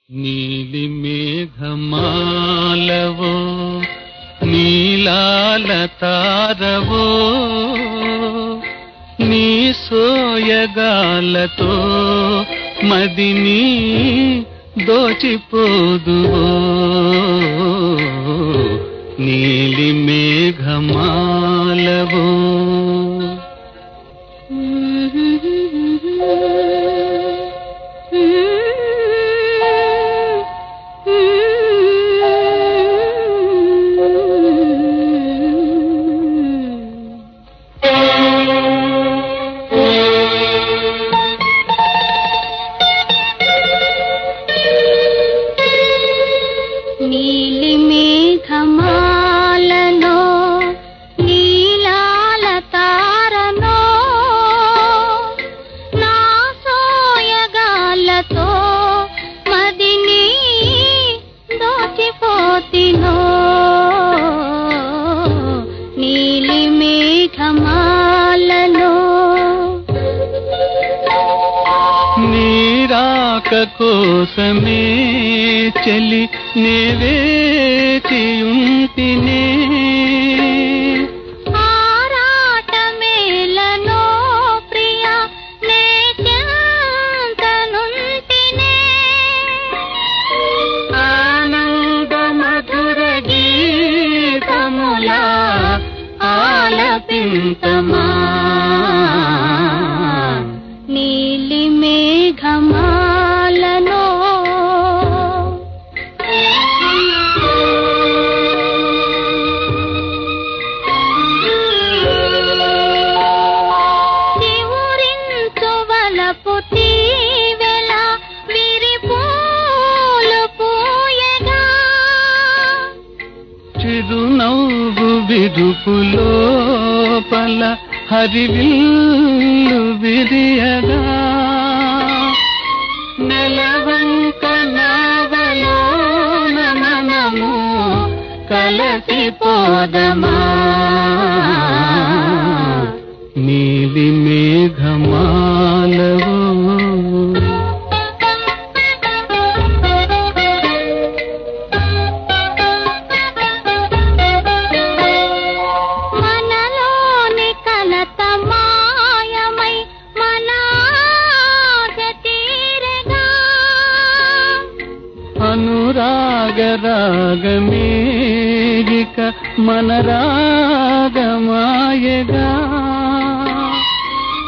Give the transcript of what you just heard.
నీలి మేఘమాలవో నీలాల తారవో నీ సోయగాలతో మదిని దోచిపోదువో నీలి మేఘమాలవో నీలి మేఘమాలలో నీలాల తారనో నా సోయగాలతో మదిని దోచిపోతినో నీలి మేఘమాలలో నీరాక కోసమే చెలి నేవేచియుంటినే ఆరాటమేలనో ప్రియా నే చెంతనుంటినే ఆనంద మధుర గీతములా ఆలపింతమా నీలి మేఘమాలను చివురించు వలపు తీవెల విరిపూలు పూయగా చిరునవ్వు విరుపులోపల హరివిల్లు విరియగా నెలవంక నావలో మనము కలసిపోదమా నీలి మేఘమాలవో మనలోని కలత మాయమై మన ఆశ తీరగా అనురాగ రాగమేగిక మన రాగమాయగా